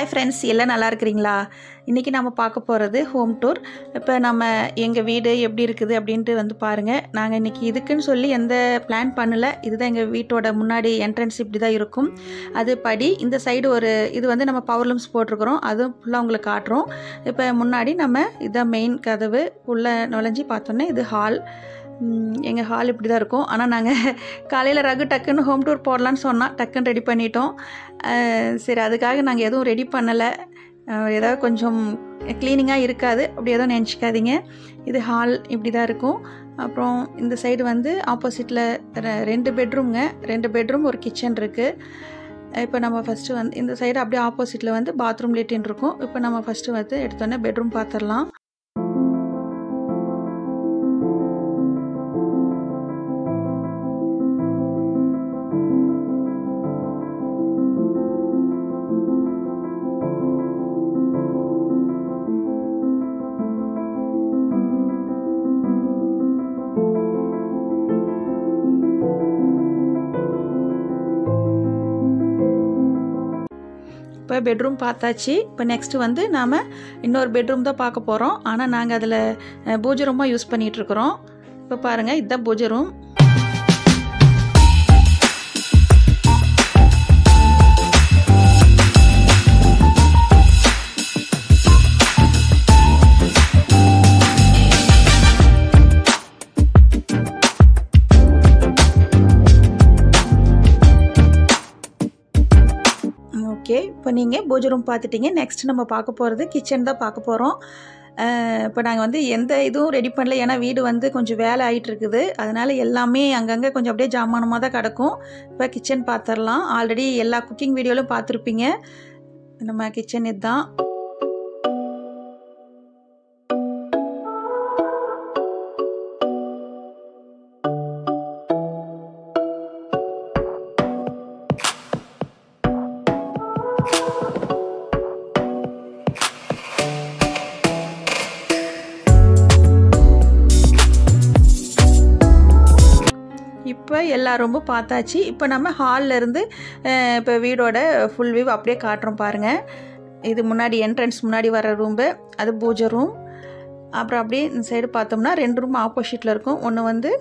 Friends எல்லாம் நல்லா இருக்கிறீங்களா இன்றைக்கி நம்ம பார்க்க போகிறது ஹோம் டூர் இப்போ நம்ம எங்கள் வீடு எப்படி இருக்குது அப்படின்ட்டு வந்து பாருங்கள் நாங்கள் இன்றைக்கி இதுக்குன்னு சொல்லி எந்த பிளான் பண்ணலை இதுதான் எங்கள் வீட்டோட முன்னாடி என்ட்ரன்ஸ் இப்படி தான் இருக்கும் அது படி இந்த சைடு ஒரு இது வந்து நம்ம பவர் லூம்ஸ் போட்டிருக்கிறோம் அதுவும் ஃபுல்லாக உங்களுக்கு காட்டுறோம் இப்போ முன்னாடி நம்ம இதுதான் மெயின் கதவு உள்ளே நுழைஞ்சி பார்த்தோன்னே இது ஹால் எங்கள் ஹால் இப்படி தான் இருக்கும் ஆனால் நாங்கள் காலையில் ரகு டக்குன்னு ஹோம் டூர் போடலான்னு சொன்னால் டக்குன்னு ரெடி பண்ணிட்டோம் அஹ் சரி அதுக்காக நாங்கள் எதுவும் ரெடி பண்ணலை அஹ் ஏதாவது கொஞ்சம் க்ளீனிங்காக இருக்காது அப்படி எதுவும் நினச்சிக்காதீங்க இது ஹால் இப்படி தான் இருக்கும் அப்புறம் இந்த சைடு வந்து ஆப்போசிட்டில் ரெண்டு பெட்ரூம்ங்க ரெண்டு பெட்ரூம் ஒரு கிச்சன் இருக்குது இப்போ நம்ம ஃபஸ்ட்டு வந்து இந்த சைடு அப்படியே ஆப்போசிட்டில் வந்து பாத்ரூம் லேட்டின் இருக்கும் இப்போ நம்ம ஃபஸ்ட்டு வந்து எடுத்தோன்னே பெட்ரூம் பார்த்துடலாம் இப்போ பெட்ரூம் பார்த்தாச்சு இப்போ நெக்ஸ்ட்டு வந்து நாம் இன்னொரு பெட்ரூம் தான் பார்க்க போகிறோம் ஆனால் நாங்கள் அதில் பூஜை ரூமாக யூஸ் பண்ணிகிட்ருக்குறோம் இப்போ பாருங்கள் இதுதான் பூஜை ரூம் ஓகே இப்போ நீங்கள் பூஜை ரூம் பார்த்துட்டீங்க நெக்ஸ்ட் நம்ம பார்க்க போகிறது கிச்சன் தான் பார்க்க போகிறோம் இப்போ நாங்கள் வந்து எந்த இதுவும் ரெடி பண்ணல ஏன்னா வீடு வந்து கொஞ்சம் வேலை ஆகிட்டு இருக்குது அதனால் எல்லாமே அங்கங்கே கொஞ்சம் அப்படியே ஜாமானமாக தான் கிடக்கும் இப்போ கிச்சன் பார்த்துடலாம் ஆல்ரெடி எல்லா குக்கிங் வீடியோலும் பார்த்துருப்பீங்க நம்ம கிச்சன் இதுதான் இப்போ எல்லா ரூமும் பார்த்தாச்சு இப்போ நம்ம ஹாலில் இருந்து இப்போ வீடோட ஃபுல் வியூ அப்படியே காட்டுறோம் பாருங்கள் இது முன்னாடி என்ட்ரன்ஸ் முன்னாடி வர ரூம்பு அது பூஜை ரூம் அப்புறம் அப்படியே இந்த சைடு பார்த்தோம்னா ரெண்டு ரூம் ஆப்போசிட்டில் இருக்கும் ஒன்று வந்து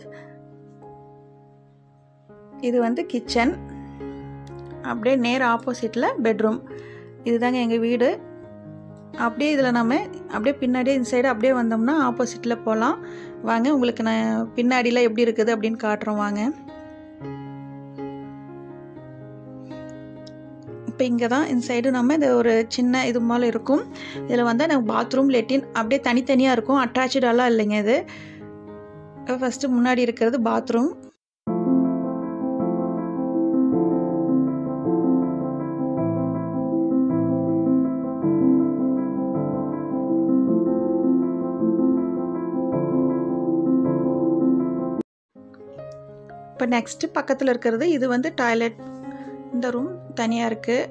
இது வந்து கிச்சன் அப்படியே நேர் ஆப்போசிட்டில் பெட்ரூம் இதுதாங்க எங்கள் வீடு அப்படியே இதில் நம்ம அப்படியே பின்னாடியே இந்த சைடு அப்படியே வந்தோம்னா ஆப்போசிட்டில் போகலாம் வாங்க உங்களுக்கு நான் பின்னாடியில் எப்படி இருக்குது அப்படின்னு காட்டுறோம் வாங்க இப்போ இங்கே தான் இந்த சைடு நம்ம இது ஒரு சின்ன இது மேலே இருக்கும் இதில் வந்து எனக்கு பாத்ரூம் லெட்டின் அப்படியே தனித்தனியாக இருக்கும் அட்டாச்சடெல்லாம் இல்லைங்க இது ஃபஸ்ட்டு முன்னாடி இருக்கிறது பாத்ரூம் இப்போ நெக்ஸ்ட்டு பக்கத்தில் இருக்கிறது இது வந்து டாய்லெட் இந்த ரூம் தனியாக இருக்குது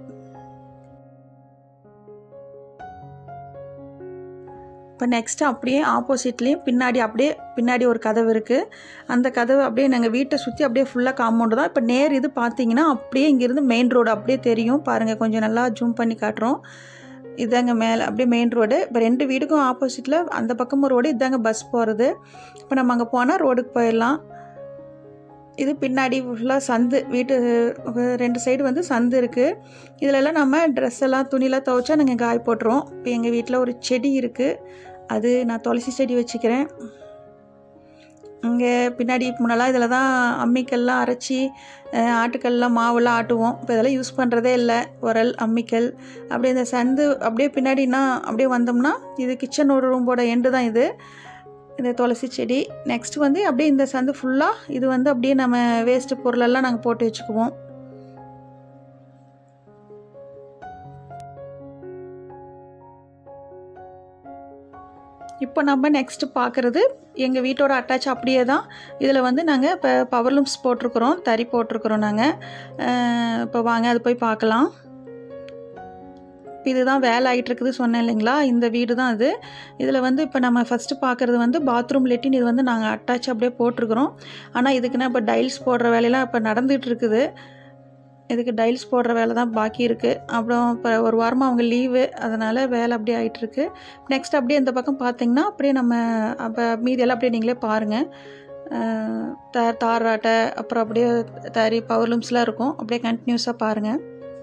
இப்போ நெக்ஸ்ட்டு அப்படியே ஆப்போசிட்லேயும் பின்னாடி அப்படியே பின்னாடி ஒரு கதவு இருக்குது அந்த கதவு அப்படியே நாங்கள் வீட்டை சுற்றி அப்படியே ஃபுல்லாக காம்பவுண்டு தான் இப்போ நேர் இது பார்த்தீங்கன்னா அப்படியே இங்கேருந்து மெயின் ரோடு அப்படியே தெரியும் பாருங்கள் கொஞ்சம் நல்லா ஜூம் பண்ணி காட்டுறோம் இதாங்க மேலே அப்படியே மெயின் ரோடு இப்போ ரெண்டு வீடுக்கும் ஆப்போசிட்டில் அந்த பக்கமும் ரோடு இதாங்க பஸ் போகிறது இப்போ நம்ம அங்கே போனால் ரோடுக்கு போயிடலாம் இது பின்னாடி ஃபுல்லாக சந்து வீட்டு ரெண்டு சைடு வந்து சந்து இருக்குது இதிலெல்லாம் நம்ம ட்ரெஸ் எல்லாம் துணியெல்லாம் துவைச்சா நாங்கள் காய போட்டுருவோம் இப்போ எங்கள் வீட்டில் ஒரு செடி இருக்குது அது நான் துளசி செடி வச்சுக்கிறேன் இங்கே பின்னாடி முன்னெல்லாம் இதில் தான் அம்மிக்கல்லாம் அரைச்சி ஆட்டுக்கல்லாம் மாவெல்லாம் ஆட்டுவோம் இப்போ இதெல்லாம் யூஸ் பண்ணுறதே இல்லை உரல் அம்மிக்கல் அப்படியே இந்த சந்து அப்படியே பின்னாடினா அப்படியே வந்தோம்னா இது கிச்சன் ஒரு ரூம்போட எண்டு தான் இது இந்த துளசி செடி நெக்ஸ்ட் வந்து அப்படியே இந்த சந்து ஃபுல்லாக இது வந்து அப்படியே நம்ம வேஸ்ட்டு பொருளெல்லாம் நாங்கள் போட்டு வச்சுக்குவோம் இப்போ நம்ம நெக்ஸ்ட்டு பார்க்குறது எங்கள் வீட்டோட அட்டாச் அப்படியே தான் இதில் வந்து நாங்கள் இப்போ பவர் லூம்ஸ் போட்டிருக்குறோம் தறி போட்டிருக்குறோம் நாங்கள் இப்போ வாங்க அது போய் பார்க்கலாம் இப்போ இதுதான் வேலை ஆகிட்டு இருக்குது சொன்னேன் இல்லைங்களா இந்த வீடு தான் இது இதில் வந்து இப்போ நம்ம ஃபஸ்ட்டு பார்க்குறது வந்து பாத்ரூம் லெட்டின் இது வந்து நாங்கள் அட்டாச் அப்படியே போட்டிருக்கிறோம் ஆனால் இதுக்குன்னா இப்போ டைல்ஸ் போடுற வேலையெல்லாம் இப்போ நடந்துகிட்டு இருக்குது இதுக்கு டைல்ஸ் போடுற வேலை தான் பாக்கி இருக்குது அப்புறம் இப்போ ஒரு வாரமாக அவங்க லீவு அதனால் வேலை அப்படியே ஆகிட்டுருக்கு நெக்ஸ்ட் அப்படியே இந்த பக்கம் பார்த்தீங்கன்னா அப்படியே நம்ம அப்போ மீதியெல்லாம் அப்படியே நீங்களே பாருங்கள் த தாராட்டை அப்புறம் அப்படியே தறி பவர்லூம்ஸ்லாம் இருக்கும் அப்படியே கண்டினியூஸாக பாருங்கள்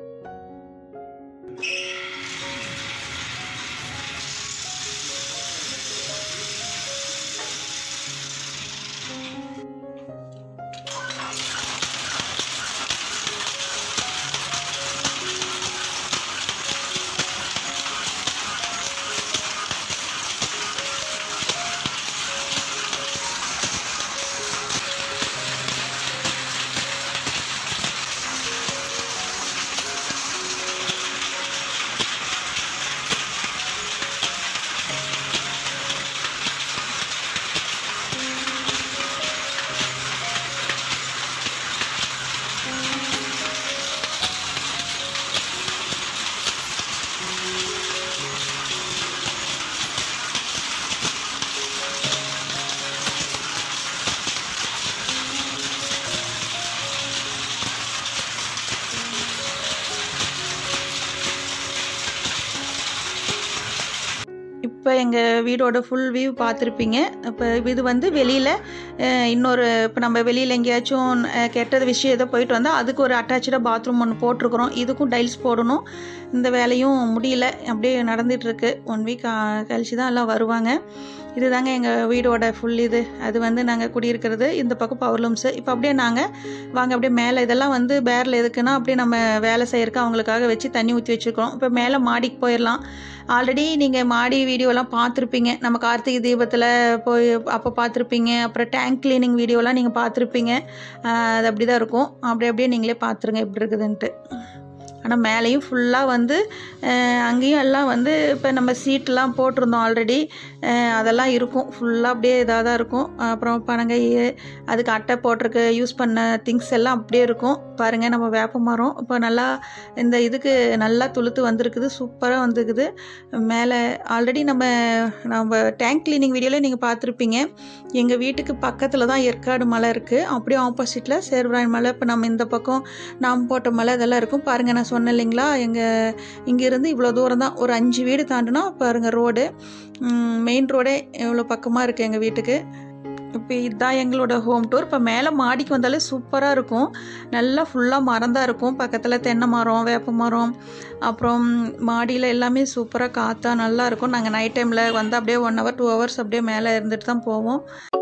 இப்போ எங்கள் வீடோட ஃபுல் வியூ பார்த்துருப்பீங்க இப்போ இது வந்து வெளியில் இன்னொரு இப்போ நம்ம வெளியில் எங்கேயாச்சும் அஹ், கெட்டது விஷயம் ஏதோ போயிட்டு வந்தால் அதுக்கு ஒரு அட்டாச்சாக பாத்ரூம் ஒன்று போட்டிருக்கிறோம் இதுக்கும் டைல்ஸ் போடணும் இந்த வேலையும் முடியல அப்படியே நடந்துகிட்ருக்கு ஒன் வீக் கழிச்சு தான் எல்லாம் வருவாங்க இதுதாங்க எங்கள் வீடோட ஃபுல் இது அது வந்து நாங்கள் குடியிருக்கிறது இந்த பக்கம் பவர் லூம்ஸு இப்போ அப்படியே நாங்கள் வாங்க அப்படியே மேலே இதெல்லாம் வந்து பேரில் எதுக்குன்னா அப்படியே நம்ம வேலை செய்யறதுக்கு அவங்களுக்காக வச்சு தண்ணி ஊற்றி வச்சுருக்கோம் இப்போ மேலே மாடிக்கு போயிடலாம் ஆல்ரெடி நீங்கள் மாடி வீடியோலாம் பார்த்துருப்பீங்க நம்ம கார்த்திகை தீபத்தில் போய் அப்போ பார்த்துருப்பீங்க அப்புறம் டேங்க் க்ளீனிங் வீடியோலாம் நீங்கள் பார்த்துருப்பீங்க ஆஹ் அது அப்படி தான் இருக்கும் அப்படி அப்படியே நீங்களே பார்த்துருங்க எப்படி இருக்குதுன்ட்டு ஆனால் மேலேயும் ஃபுல்லாக வந்து அஹ், அங்கேயும் எல்லாம் வந்து இப்போ நம்ம சீட்லாம் போட்டிருந்தோம் ஆல்ரெடி அதெல்லாம் இருக்கும் ஃபுல்லாக அப்படியே இதாக தான் இருக்கும் அப்புறம் பனங்கை அதுக்கு அட்டை போட்டிருக்கு யூஸ் பண்ண திங்ஸ் எல்லாம் அப்படியே இருக்கும் பாருங்கள் நம்ம வேப்ப மரம் இப்போ நல்லா இந்த இதுக்கு நல்லா துளுத்து வந்திருக்குது சூப்பராக வந்துருக்குது மேலே ஆல்ரெடி நம்ம நம்ம டேங்க் கிளீனிங் வீடியோவில் நீங்கள் பார்த்துருப்பீங்க எங்கள் வீட்டுக்கு பக்கத்தில் தான் ஏற்காடு மலை இருக்குது அப்படியே ஆப்போசிட்டில் சேர்வராயன் மலை இப்போ நம்ம இந்த பக்கம் நாம் போட்ட மலை இதெல்லாம் இருக்கும் பாருங்கள் நான் சொன்னேன் இல்லைங்களா எங்கள் இங்கேருந்து இவ்வளோ தூரம் தான் ஒரு அஞ்சு வீடு தாண்டுனா பாருங்கள் ரோடு மெயின் ரோடே எவ்வளோ பக்கமாக இருக்குது எங்கள் வீட்டுக்கு இப்போ இதுதான் எங்களோட ஹோம் டூர் இப்போ மேலே மாடிக்கு வந்தாலே சூப்பராக இருக்கும் நல்லா ஃபுல்லாக மரம் தான் இருக்கும் பக்கத்தில் தென்னை மரம் வேப்ப மரம் அப்புறம் மாடியில் எல்லாமே சூப்பராக காற்றா நல்லா இருக்கும் நாங்கள் நைட் டைமில் வந்து அப்படியே ஒன் ஹவர் டூ ஹவர்ஸ் அப்படியே மேலே இருந்துட்டு தான் போவோம்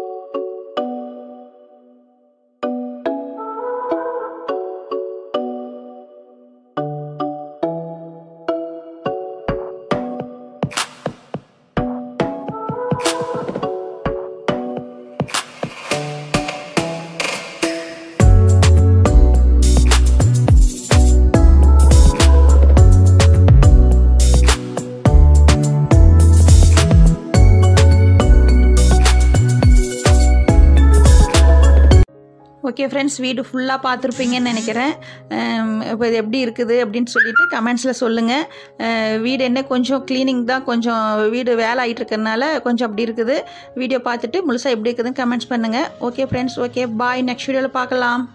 ஓகே ஃப்ரெண்ட்ஸ் வீடு ஃபுல்லாக பார்த்துருப்பீங்கன்னு நினைக்கிறேன் அம், இப்போ இது எப்படி இருக்குது அப்படின்னு சொல்லிட்டு கமெண்ட்ஸில் சொல்லுங்கள் வீடு என்ன கொஞ்சம் க்ளீனிங் தான் கொஞ்சம் வீடு வேலை ஆகிட்டு இருக்கறனால கொஞ்சம் அப்படி இருக்குது வீடியோ பார்த்துட்டு முழுசாக எப்படி இருக்குதுன்னு கமெண்ட்ஸ் பண்ணுங்கள் okay friends okay bye next வீடியோவில் பார்க்கலாம்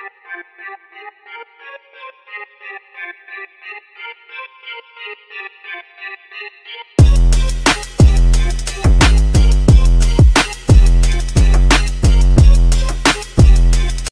Thank you.